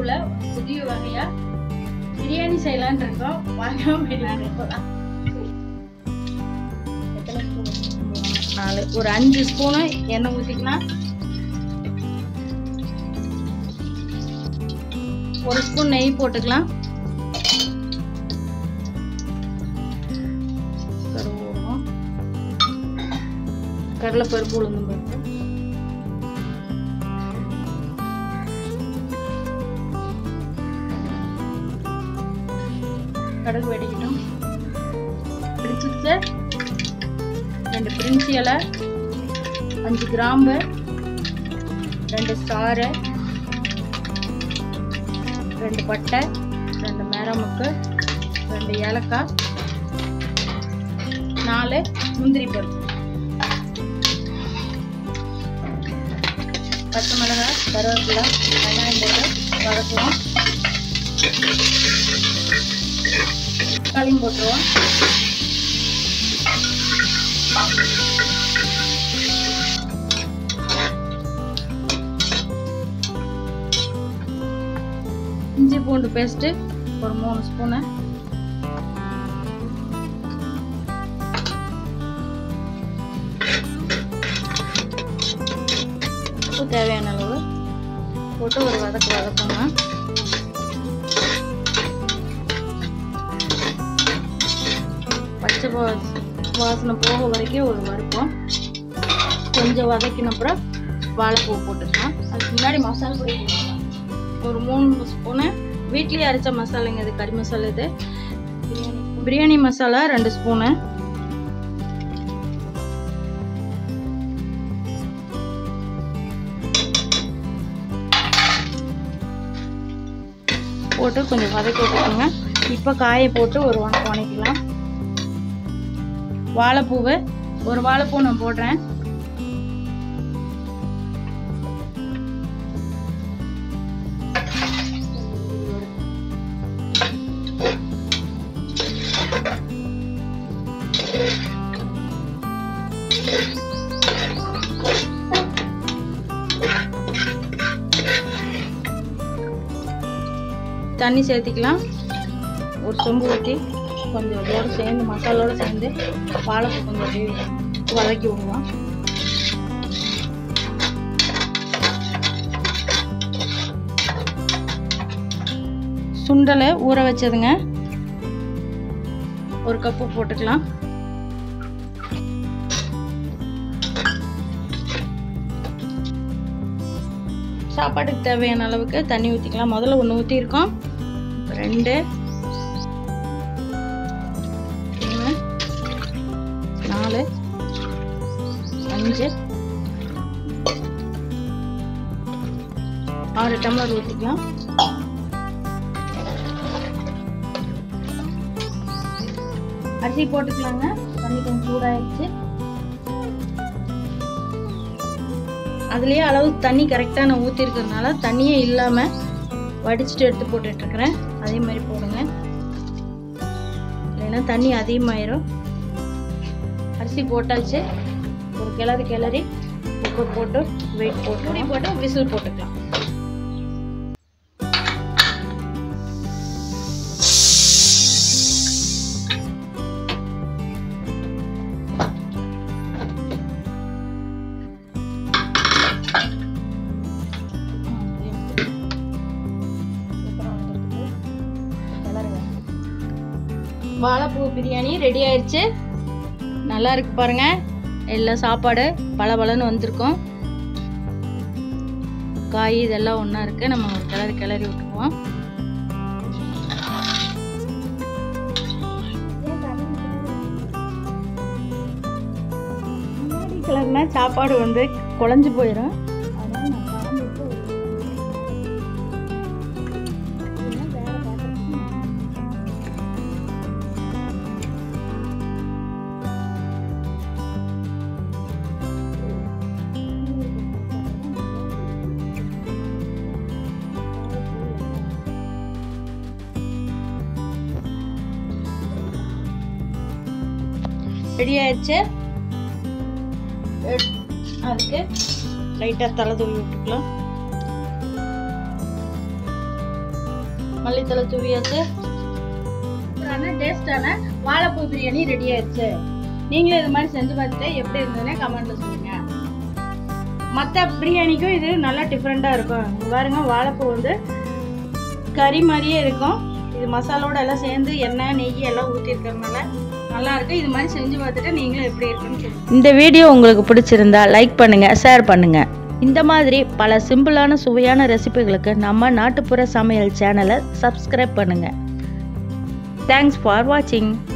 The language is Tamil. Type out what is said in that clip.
யூடியூப்ல புதிய வகையா பிரியாணி செய்யலாம்னு இருக்கோம் வாங்க பிரியாணி போலாம் நாலு ஒரு அஞ்சு ஸ்பூனு எண்ணெய் ஊற்றிக்கலாம் ஒரு ஸ்பூன் நெய் போட்டுக்கலாம் கருவேலம் கடலைப்பருப்பு உளுந்தும் பருப்பு கடுகு வெடிக்கட்டும் பிடிச்சிருச்சு ரெண்டு பிரிஞ்சி இலை அஞ்சு கிராம்பு ரெண்டு சாறு ரெண்டு பட்டை ரெண்டு மேரமுக்கு ரெண்டு ஏலக்காய் நாலு முந்திரி பருப்பு பச்சை மிளகாய் கருவேப்பிலை வெங்காயம் போட்டு வதக்குவோம் தக்காளியும் போட்டுருவோம் இஞ்சி பூண்டு பேஸ்ட்டு ஒரு மூணு ஸ்பூனு உப்பு தேவையான அளவு போட்டு ஒரு வதக்கு வதக்குங்க பச்சை வா- வாசனை போக வரைக்கும் ஒரு வறுப்போம் கொஞ்சம் வதக்கின அப்புறம் வாழைப்பூ போட்டுக்கலாம் அதுக்கு முன்னாடி மசாலா பொடி போட்டுக்கலாம் ஒரு மூணு ஸ்பூனு வீட்லேயே அரைச்ச மசாலாங்க இது கறி மசாலா இது பிரியாணி மசாலா ரெண்டு ஸ்பூனு போட்டு கொஞ்சம் வதக்கி விட்டுக்கோங்க இப்போ காயை போட்டு ஒரு வணக்கம் வணக்கலாம் வாழைப்பூவு ஒரு வாழைப்பூ நான் போடுறேன் தண்ணி சேர்த்திக்கலாம் ஒரு சொம்பு ஊற்றி கொஞ்சம் இதோட சேர்ந்து மசாலோட சேர்ந்து வாழைப்பூ கொஞ்சம் அப்படியே வதக்கி விடுவோம் சுண்டலை ஊற வச்சதுங்க ஒரு கப்பு போட்டுக்கலாம் சாப்பாட்டுக்கு தேவையான அளவுக்கு தண்ணி ஊற்றிக்கலாம் முதல்ல ஒன்று ஊற்றிருக்கோம் ரெண்டு மூணு நாலு அஞ்சு ஆறு டம்ளர் ஊற்றிக்கலாம் அரிசி போட்டுக்கலாங்க தண்ணி கொஞ்சம் சூடாயிடுச்சு அதுலேயே அளவு தண்ணி கரெக்டாக நான் ஊற்றிருக்கிறதுனால தண்ணியே இல்லாமல் வடிச்சிட்டு எடுத்து போட்டுட்ருக்குறேன் அதே மாதிரி போடுங்க இல்லைன்னா தண்ணி அதிகமாயிரும் அரிசி போட்டாச்சு ஒரு கிளறு கிளறி உப்பு போட்டு வெயிட் போட்டு மூடி போட்டு விசில் போட்டுக்கலாம் வாழைப்பூ பிரியாணி ரெடி ஆயிடுச்சு நல்லா இருக்கு பாருங்க எல்லா சாப்பாடு பளபளன்னு வந்திருக்கும் காய் இதெல்லாம் ஒன்றா இருக்கு நம்ம ஒரு கிளறி கிளறி விட்டுக்குவோம் முன்னாடி கிளறினா சாப்பாடு வந்து குழஞ்சு போயிடும் அதனால நான் கலந்து விட்டு இல்லைன்னா வேற பாத்திரத்துக்கு மாத்திடுவேன். ரெடி ஆயிடுச்சு எட்- அதுக்கு லைட்டாக தலை தூவி விட்டுக்கலாம் மல்லித்தலை தூவியாச்சு டேஸ்டான வாழைப்பூ பிரியாணி ரெடி ஆயிடுச்சு நீங்களும் இது மாதிரி செஞ்சு பார்த்துட்டு எப்படி இருந்ததுன்னு கமெண்ட்ல சொல்லுங்க மற்ற பிரியாணிக்கும் இது நல்லா டிஃப்ரெண்ட்டாக இருக்கும் இங்க பாருங்க வாழைப்பூ வந்து கறி மாதிரியே இருக்கும் இது மசாலோட எல்லாம் சேர்ந்து எண்ணெய் நெய் எல்லாம் ஊற்றிருக்கறதுனால நல்லா இருக்கு இது மாதிரி செஞ்சு பார்த்துட்டு நீங்களும் எப்படி இருக்குன்னு சொல்லுங்க இந்த வீடியோ உங்களுக்கு பிடிச்சிருந்தா லைக் பண்ணுங்க ஷேர் பண்ணுங்க இந்த மாதிரி பல சிம்பிளான சுவையான ரெசிபிகளுக்கு நம்ம நாட்டுப்புற சமையல் சேனலை சப்ஸ்கிரைப் பண்ணுங்க தேங்க்ஸ் ஃபார் வாட்சிங்